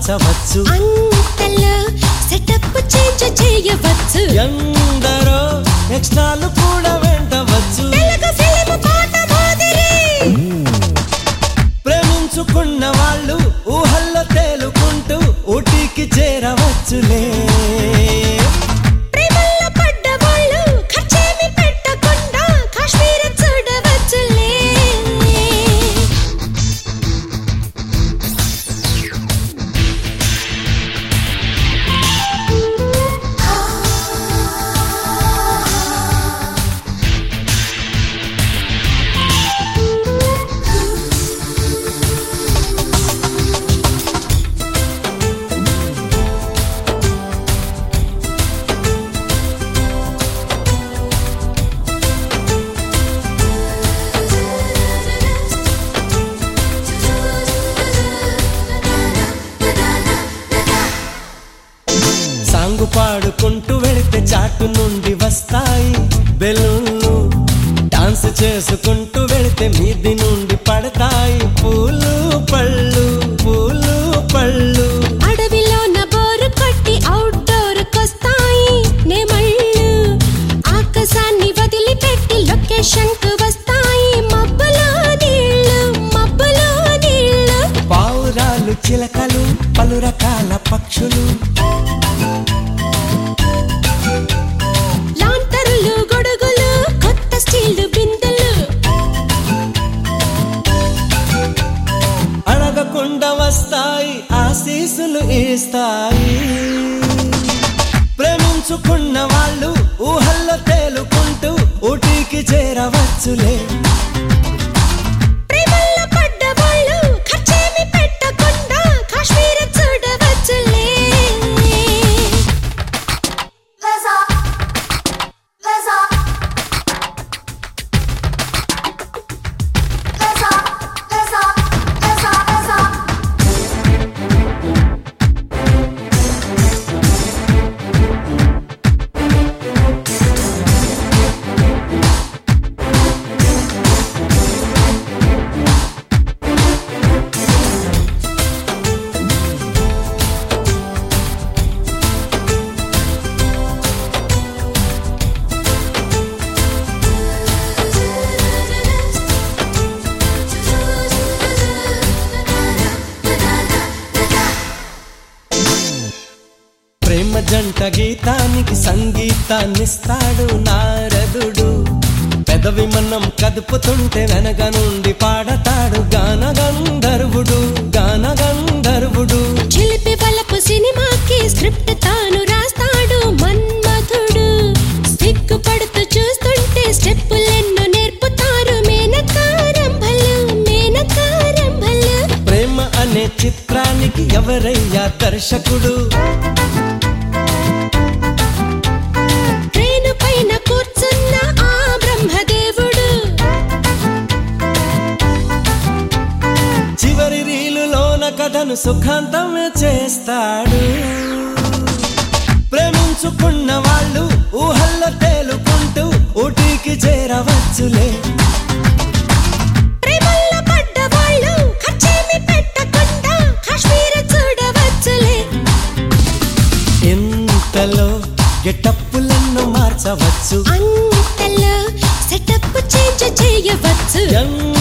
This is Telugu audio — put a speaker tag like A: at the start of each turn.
A: మార్చవచ్చు
B: అంతలో సెటప్ చేంజ్ చేయవచ్చు
A: ఎందరో ఎక్స్ట్రాలు కూడా వెంటవచ్చు
B: తెలుగు ఫిలిం పాట మాదిరి
A: ప్రేమించుకున్న వాళ్ళు ఊహల్లో తేలుకుంటూ ఊటీకి చేరవచ్చులే
B: ప్రేమల్లో పడ్డ వాళ్ళు ఖర్చేమి పెట్టకుండా కాశ్మీర్ చూడవచ్చులే
A: సాంగు పాడుకుంటూ వెళితే చాటు నుండి వస్తాయి బెలూన్లు డాన్స్ చేసుకుంటూ వెళితే మీది నుండి పడతాయి పూలు పళ్ళు పూలు పళ్ళు
B: అడవిలోన బోరు కొట్టి అవుట్డోర్ కొస్తాయి నెమళ్ళు ఆకాశాన్ని వదిలిపెట్టి లొకేషన్ కు వస్తాయి మబ్బులో నీళ్ళు మబ్బులో నీళ్ళు
A: పావురాలు చిలకలు పలు రకాల పక్షులు
B: లాంతరులు గొడుగులు కొత్త స్టీల్ బిందెలు
A: అడగకుండా వస్తాయి ఆశీసులు ఇస్తాయి ప్రేమించుకున్న వాళ్ళు ఊహల్లో తేలుకుంటూ ఊటీకి చేరవచ్చులే
B: ప్రేమల్లో పడ్డ వాళ్ళు ఖర్చేమి పెట్టకుండా Kashmir చూడవచ్చులే
C: Huzzah! Huzzah! Huzzah! Huzzah! Huzzah! Huzzah!
A: ప్రేమ జంట గీతానికి సంగీతాన్నిస్తాడు నారదుడు పెదవి మనం కదుపుతుంటే వెనక నుండి పాడతాడు గాన గంధర్వుడు గాన గంధర్వుడు
B: చిలిపి బలపు సినిమాకి స్క్రిప్ట్ తాను రాస్తాడు మన్మధుడు సిగ్గుపడుతూ చూస్తుంటే స్టెప్పులెన్నో నేర్పుతారు మేనకారంభలు మేనకారంభలు
A: ప్రేమ అనే చిత్రానికి ఎవరయ్యా దర్శకుడు
B: ట్రైను పైన కూర్చున్న ఆ బ్రహ్మదేవుడు
A: చివరి రీలులోన కథను సుఖాంతమే చేస్తాడు ప్రేమించుకున్న వాళ్ళు ఊహల్లో తేలుకుంటూ ఊటీకి చేరవచ్చులే
B: ప్రేమల్లో పడ్డ వాళ్ళు ఖర్చేమి పెట్టకుండా కాశ్మీర్ చూడవచ్చులే
A: ఎంతలో గెటప్పులను మార్చవచ్చు
B: అంతలో సెటప్ చేంజ్ చేయవచ్చు
A: ఎంత